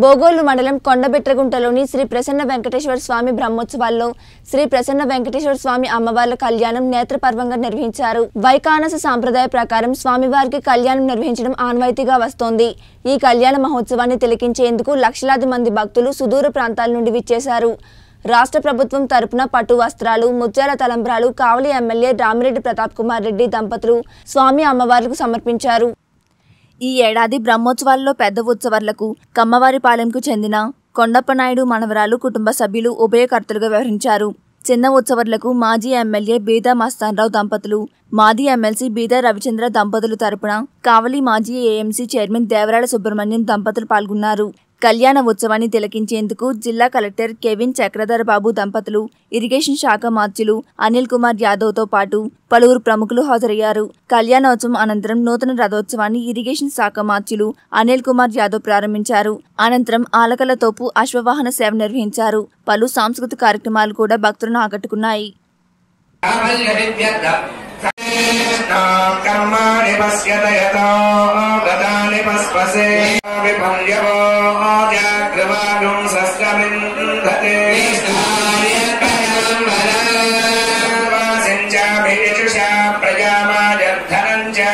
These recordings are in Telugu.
బోగోలు మండలం కొండబెట్రగుంటలోని శ్రీ ప్రసన్న వెంకటేశ్వర స్వామి బ్రహ్మోత్సవాల్లో శ్రీ ప్రసన్న వెంకటేశ్వర స్వామి అమ్మవార్ల కళ్యాణం నేత్రపర్వంగా నిర్వహించారు వైకానస సాంప్రదాయ ప్రకారం స్వామివారికి కళ్యాణం నిర్వహించడం ఆనవాయితీగా వస్తోంది ఈ కళ్యాణ మహోత్సవాన్ని తిలకించేందుకు లక్షలాది మంది భక్తులు సుదూర ప్రాంతాల నుండి విచ్చేశారు రాష్ట్ర ప్రభుత్వం తరపున పట్టు వస్త్రాలు ముత్యాల తలంబ్రాలు కావలి ఎమ్మెల్యే రామిరెడ్డి ప్రతాప్ కుమార్ రెడ్డి దంపతులు స్వామి అమ్మవార్లకు సమర్పించారు ఈ ఏడాది బ్రహ్మోత్సవాల్లో పెద్ద ఉత్సవాలకు కమ్మవారిపాలెంకు చెందిన కొండప్పనాయుడు మనవరాలు కుటుంబ సభ్యులు ఉభయకర్తలుగా వ్యవహరించారు చిన్న ఉత్సవాలకు మాజీ ఎమ్మెల్యే బీదా మస్తాన్రావు దంపతులు మాజీ ఎమ్మెల్సీ బీదా రవిచంద్ర దంపతులు తరపున కావలి మాజీ ఏఎంసీ చైర్మన్ దేవరాడ సుబ్రహ్మణ్యం దంపతులు పాల్గొన్నారు కళ్యాణ ఉత్సవాన్ని తిలకించేందుకు జిల్లా కలెక్టర్ కెవిన్ చక్రధర్ బాబు దంపతులు ఇరిగేషన్ శాఖ మార్చులు అనిల్ కుమార్ యాదవ్తో పాటు పలువురు ప్రముఖులు హాజరయ్యారు కళ్యాణోత్సవం అనంతరం నూతన రథోత్సవాన్ని ఇరిగేషన్ శాఖ మార్చులు అనిల్ కుమార్ యాదవ్ ప్రారంభించారు అనంతరం ఆలకల తోపు అశ్వవాహన సేవ నిర్వహించారు పలు సాంస్కృతిక కార్యక్రమాలు కూడా భక్తులను ఆకట్టుకున్నాయి कर्माणि पश्यत यतो गतानि पस्पसे विपर्यवो जाग्रवागुं सस्कमिन्धते वासिञ्चाभिजुषा प्रजामाजद्धनम् च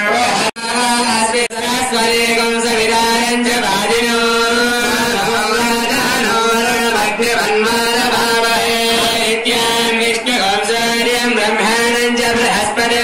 सरस्वरेकं सविदायम् च वाजिनो विष्णुकंसर्यं ब्रह्माणं च बृहस्पति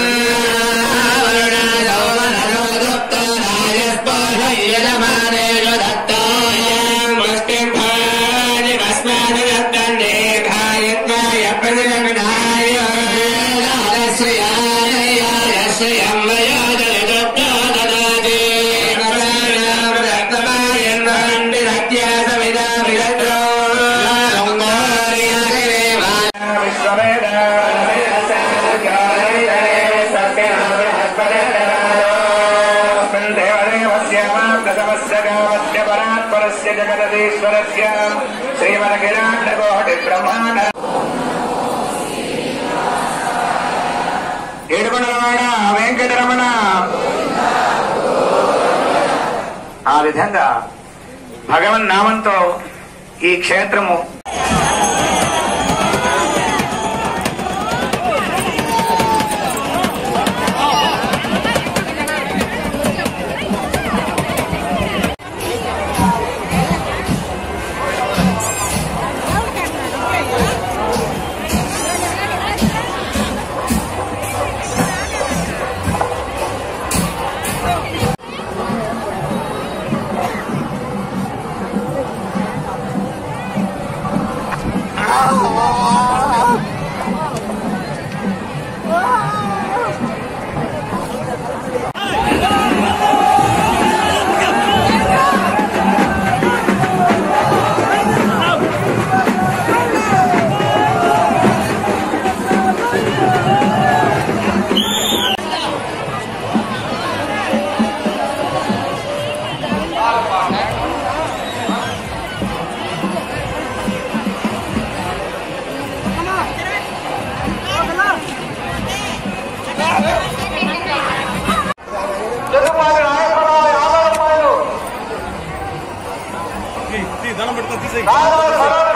దేవదేవస్య జగదీశ్వరస్య శ్రీమదకిరాండకోటి బ్రహ్మాండ ఏడుకొండలవాడ వెంకటరమణ ఆ విధంగా భగవన్ నామంతో ఈ క్షేత్రము దండం పెడతా తీసేయి